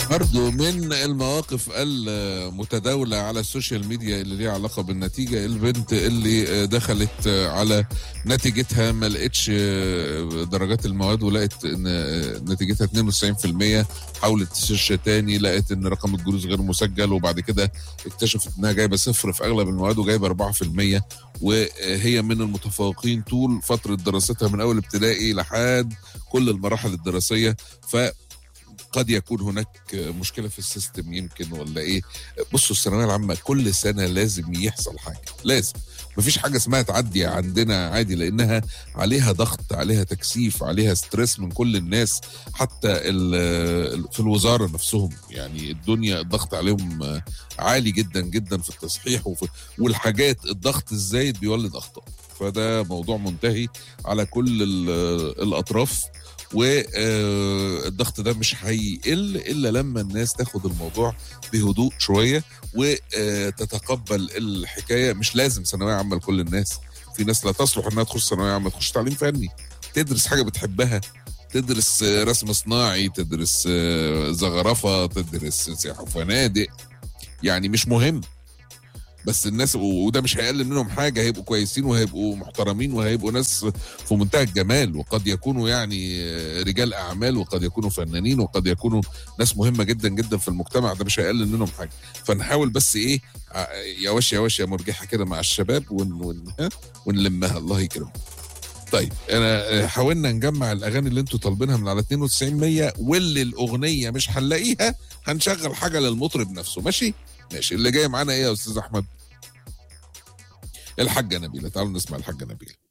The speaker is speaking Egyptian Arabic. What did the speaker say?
برضو من المواقف المتداولة على السوشيال ميديا اللي ليها علاقة بالنتيجة البنت اللي دخلت على نتيجتها ما لقتش درجات المواد ولقت ان نتيجتها 92% حاولت تسيرش تاني لقت ان رقم الجلوس غير مسجل وبعد كده اكتشفت انها جايبه صفر في اغلب المواد وجايبه 4% وهي من المتفوقين طول فتره دراستها من اول ابتدائي لحد كل المراحل الدراسيه ف قد يكون هناك مشكله في السيستم يمكن ولا ايه بصوا الثانويه العامه كل سنه لازم يحصل حاجه لازم مفيش حاجه اسمها تعدي عندنا عادي لانها عليها ضغط عليها تكثيف عليها ستريس من كل الناس حتى في الوزاره نفسهم يعني الدنيا الضغط عليهم عالي جدا جدا في التصحيح وفي والحاجات الضغط الزايد بيولد اخطاء فده موضوع منتهي على كل الاطراف والضغط ده مش هيقل الا لما الناس تاخد الموضوع بهدوء شويه وتتقبل الحكايه مش لازم ثانويه عامه لكل الناس في ناس لا تصلح انها تخش ثانويه عامه تخش تعليم فني تدرس حاجه بتحبها تدرس رسم صناعي تدرس زخرفه تدرس سياحه وفنادق يعني مش مهم بس الناس وده مش هيقلل منهم حاجه هيبقوا كويسين وهيبقوا محترمين وهيبقوا ناس في منتهى الجمال وقد يكونوا يعني رجال اعمال وقد يكونوا فنانين وقد يكونوا ناس مهمه جدا جدا في المجتمع ده مش هيقلل منهم حاجه فنحاول بس ايه يا وش يا وش يا مرجحه كده مع الشباب ون ون ونلمها الله يكرمهم طيب انا حاولنا نجمع الاغاني اللي انتوا طالبينها من على 92 100 واللي الاغنيه مش هنلاقيها هنشغل حاجه للمطرب نفسه ماشي ماشي اللي جاي معانا ايه يا استاذ احمد الحاجه نبيله تعالوا نسمع الحاجه نبيله